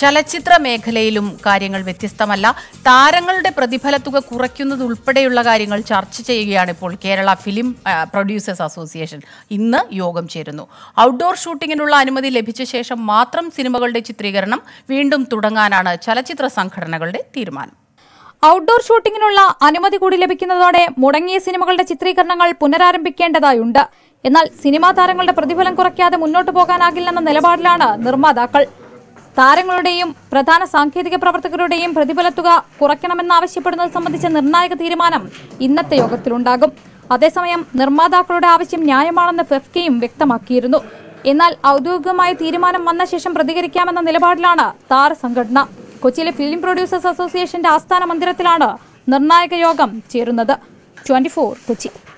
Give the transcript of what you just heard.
ചലച്ചിത്ര മേഖലയിലും കാര്യങ്ങൾ വ്യത്യസ്തമല്ല താരങ്ങളുടെ പ്രതിഫലത്തുക കുറയ്ക്കുന്നത് ഉൾപ്പെടെയുള്ള കാര്യങ്ങൾ ചർച്ച ചെയ്യുകയാണ് ഇപ്പോൾ കേരള ഫിലിം ആ, പ്രൊഡ്യൂസേഴ്സ് അസോസിയേഷൻ ഇന്ന് യോഗം ചേരുന്നു ഔട്ട്ഡോർ ഷൂട്ടിങ്ങിനുള്ള അനുമതി ലഭിച്ച ശേഷം മാത്രം സിനിമകളുടെ ചിത്രീകരണം വീണ്ടും തുടങ്ങാനാണ് ചലച്ചിത്ര സംഘടനകളുടെ തീരുമാനം ഔട്ട്ഡോർ ഷൂട്ടിങ്ങിനുള്ള അനുമതി കൂടി ലഭിക്കുന്നതോടെ മുടങ്ങിയ സിനിമകളുടെ ചിത്രീകരണങ്ങൾ പുനരാരംഭിക്കേണ്ടതായുണ്ട് എന്നാൽ സിനിമാ താരങ്ങളുടെ പ്രതിഫലം കുറയ്ക്കാതെ മുന്നോട്ടു പോകാനാകില്ലെന്ന നിലപാടിലാണ് നിർമ്മാതാക്കൾ താരങ്ങളുടെയും പ്രധാന സാങ്കേതിക പ്രവർത്തകരുടെയും പ്രതിഫലത്തുക കുറയ്ക്കണമെന്നാവശ്യപ്പെടുന്നത് സംബന്ധിച്ച നിർണായക തീരുമാനം ഇന്നത്തെ യോഗത്തിലുണ്ടാകും അതേസമയം നിർമ്മാതാക്കളുടെ ആവശ്യം ന്യായമാണെന്ന് ഫെഫ്കയും വ്യക്തമാക്കിയിരുന്നു എന്നാൽ ഔദ്യോഗികമായ തീരുമാനം വന്ന ശേഷം പ്രതികരിക്കാമെന്ന നിലപാടിലാണ് താരസംഘടന കൊച്ചിയിലെ ഫിലിം പ്രൊഡ്യൂസേഴ്സ് അസോസിയേഷന്റെ ആസ്ഥാന മന്ദിരത്തിലാണ് നിർണായക യോഗം ചേരുന്നത് ട്വന്റി കൊച്ചി